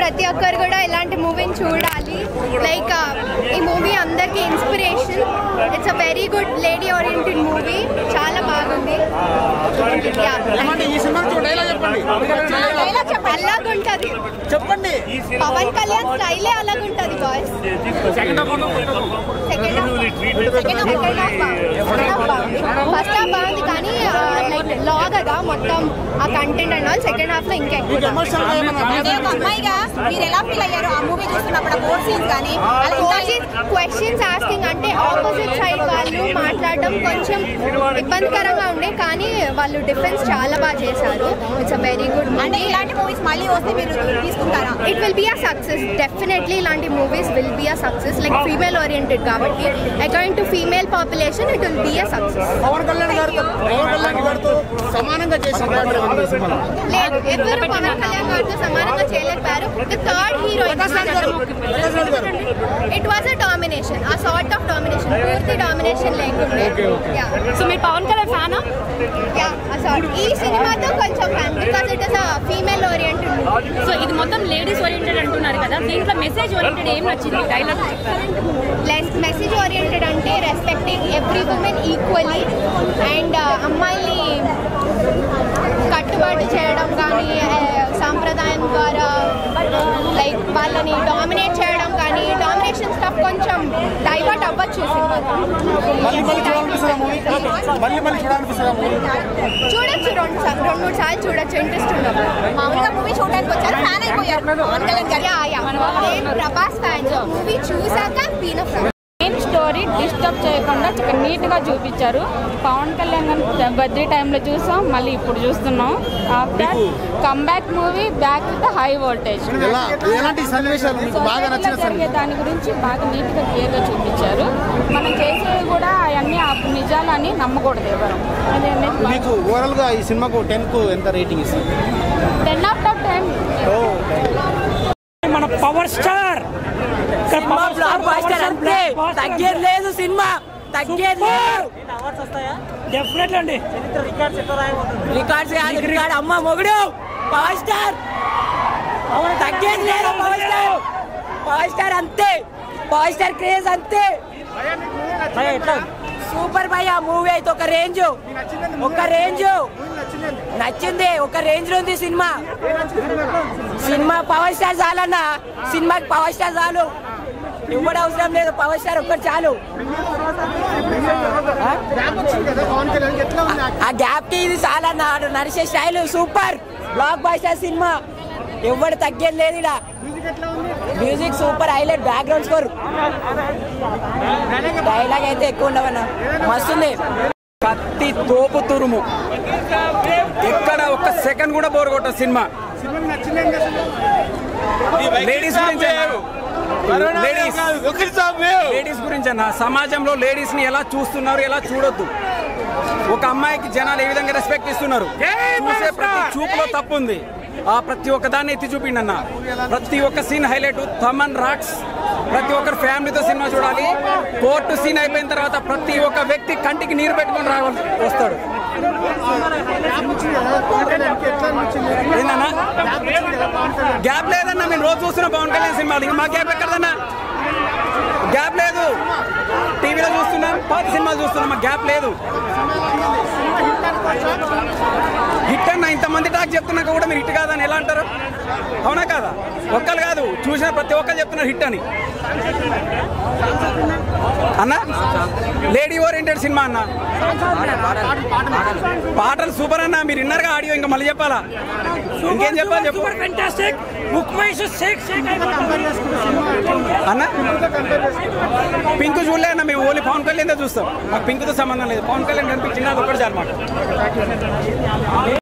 ప్రతి ఒక్కరు కూడా ఇలాంటి మూవీని చూడాలి లైక్ ఈ మూవీ అందరికీ inspiration it's a very good lady oriented movie చాలా బాగుంది Yeah, ఏమంటే ఈ సినిమా చూడండి డైలాగ్ చెప్పండి అలాగుంటది చెప్పండి పవన్ కళ్యాణ్ స్టైలే అలాగుంటది boys second half first half బాగుంది కానీ లైక్ లా కదా మొత్తం ఆ content and all second half లో ఇంకా మీకు ఎక్కువ ఎమోషనల్ గా ఏమన్నా అంటే ఒక అమ్మాయిగా మీరు ఎలా ఫీల్ అయ్యారు ఆ మూవీ చూస్తున్నప్పుడు కోర్ సీన్స్ కానీ అలా ఉంటాయి. క్వశ్చన్స్ ఆస్కింగ్ అంటే ఆపోజిట్ సైడ్ వాళ్ళు మాట్లాడడం కొంచెం ఇబ్బందికరంగా ఉండే కానీ వాళ్ళు డిఫెన్స్ చాలా బాగా చేశారు ఇట్స్ అ వెరీ గుడ్ అంటే ఇలాంటి మూవీస్ మళ్ళీ వస్తే మీరు తీసుకుంటారా it will be a success definitely ఇలాంటి movies will be a success like female oriented కాబట్టి according to female population it will be a success Pawan Kalyan గారితో పవన్ కళ్యాణ్ గారితో సమానంగా చేసిన పాత్ర ఏమన్నా ఈ సినిమాలో లేదు ఎవరు పవన్ కళ్యాణ్ గారితో సమానంగా చేయలేకపోయారు the third heroine Prakash Raj garu Prakash Raj garu it was a domination uh sort of domination పూర్తి డామినేషన్ లేకుండే Yeah. సో మీరు పవన్ కళ్యాణ్ ఫ్యానా Yeah, ఆ sort. ఈ సినిమాతో కొంచెం fan because it is a female oriented so ఇది మొత్తం లేడీస్ ఓరియంటెడ్ అంటున్నారు కదా దీంట్లో మెసేజ్ ఓరియంటెడ్ ఏం నచ్చింది డైలాగ్ మెసేజ్ ఓరియంటెడ్ అంటే respecting every women equally and అమ్మాయిని కట్టుబాటు చేయడం కానీ సాంప్రదాయం ద్వారా లైక్ వాళ్ళని డామినేట్ చేయడం కానీ డామినేషన్ స్టఫ్ కొంచెం డైవర్ట్ అవ్వచ్చు ఈ మళ్ళీ మళ్ళీ చూడాలనిపిస్తుందా మూవీ మళ్ళీ మళ్ళీ చూడాలనిపిస్తుందా మూవీ చూడొచ్చు రెండు సార్లు రెండు మూడు సార్లు చూడొచ్చు ఇంట్రెస్ట్ ఉన్నప్పుడు మామూలుగా మూవీ చూడడానికి వచ్చారు ఫ్యాన్ అయిపోయారు పవన్ కళ్యాణ్ గారు యా యా నేను ప్రభాస్ ఫ్యాన్ మూవీ చూసాక been fan main story disturb చేయకుండా చక్కగా నీట్గా చూపించారు పవన్ కళ్యాణ్ గారిని బర్త్డే టైంలో చూసాం మళ్ళీ ఇప్పుడు చూస్తున్నాం after comeback movie back with high voltage ఎలా ఎలాంటి సన్నివేశాలు మీకు బాగా నచ్చిన జరిగే సన్నివేశం దాని గురించి బాగా నీట్గా క్లియర్గా చూపించారు మనం చేసేవి కూడా అవన్నీ ఆ నిజాలని నమ్మకూడదు ఎవరు అదే మీకు ఓవరాల్ గా ఈ సినిమాకు టెన్ కు ఎంత రేటింగ్ ఇస్తుంది టెన్ ఆఫ్ ఆఫ్ టెన్ మన పవర్ స్టార్ ఇక్కడ పవర్ స్టార్ బాస్టర్ అంతే తగ్గేది లేదు సినిమా తగ్గేది లేదు డెఫినెట్ అండి రికార్డ్స్ కాదు రికార్డ్ అమ్మ మొగుడు పవర్ స్టార్ తగ్గేది లేదు పవర్ స్టార్ పవర్ స్టార్ అంతే పవర్ స్టార్ క్రేజ్ అంతే సూపర్ భయ మూవీ అయితే ఒక రేంజ్ ఒక రేంజ్ నచ్చింది ఒక రేంజ్ లో ఉంది సినిమా సినిమా పవర్ స్టార్ చాలన్నా సినిమాకి పవర్ స్టార్ చాలు ఇవ్వడం అవసరం లేదు పవర్ స్టార్ ఒక్కటి చాలు ఆ గ్యాప్ కి ఇది చాలా నాడు నడిచే style super blockbuster cinema ఎవడు తగ్గేది లేదు ఇలా music super highlight background score dialogue అయితే ఎక్కువ ఉండవన్నా మస్తుంది కత్తి తోపు తురుము ఎక్కడ ఒక్క సెకండ్ కూడా బోర్ కొట్ట సినిమా లేడీస్ గురించి లేడీస్ లేడీస్ గురించి అన్న సమాజంలో లేడీస్ ని ఎలా చూస్తున్నారు ఎలా చూడొద్దు ఒక అమ్మాయికి జనాలు ఏ విధంగా రెస్పెక్ట్ ఇస్తున్నారు చూసే ప్రతి చూపులో తప్పు ఉంది ఆ ప్రతి ఒక్క దాన్ని ఎత్తి చూపిండన్న ప్రతి ఒక్క సీన్ హైలైట్ తమన్ రాక్స్ ప్రతి ఒక్కరు ఫ్యామిలీతో సినిమా చూడాలి కోర్టు సీన్ అయిపోయిన తర్వాత ప్రతి ఒక్క వ్యక్తి కంటికి నీరు పెట్టుకొని రావాలి వస్తాడు ఏందన్నా గ్యాప్ లేదన్నా మేము రోజు చూస్తున్నాం పవన్ కళ్యాణ్ సినిమాలు ఇంకా మా గ్యాప్ ఎక్కడదన్నా గ్యాప్ లేదు టీవీలో చూస్తున్నాం పాత సినిమాలు చూస్తున్నాం మాకు గ్యాప్ లేదు హిట్ అన్న ఇంతమంది టాక్ చెప్తున్నాక కూడా మీరు హిట్ కాదని ఎలా అంటారు అవునా కాదా ఒక్కరు కాదు చూసిన ప్రతి ఒక్కరు చెప్తున్నారు హిట్ అని అన్న లేడీ ఓరియంటెడ్ సినిమా అన్న పాటలు సూపర్ అన్న మీరు విన్నారుగా ఆడియో ఇంకా మళ్ళీ చెప్పాలా ఇంకేం చెప్పాలి చెప్పు సూపర్ ఫెంటాస్టిక్ బుక్ మైస్ షేక్ షేక్ అన్న పింక్ చూడలే అన్న మేము ఓన్లీ పవన్ కళ్యాణ్ చూస్తాం మాకు పింక్తో సంబంధం లేదు పవన్ కళ్యాణ్ కనిపించింది అది ఒకటి చాలు మాకు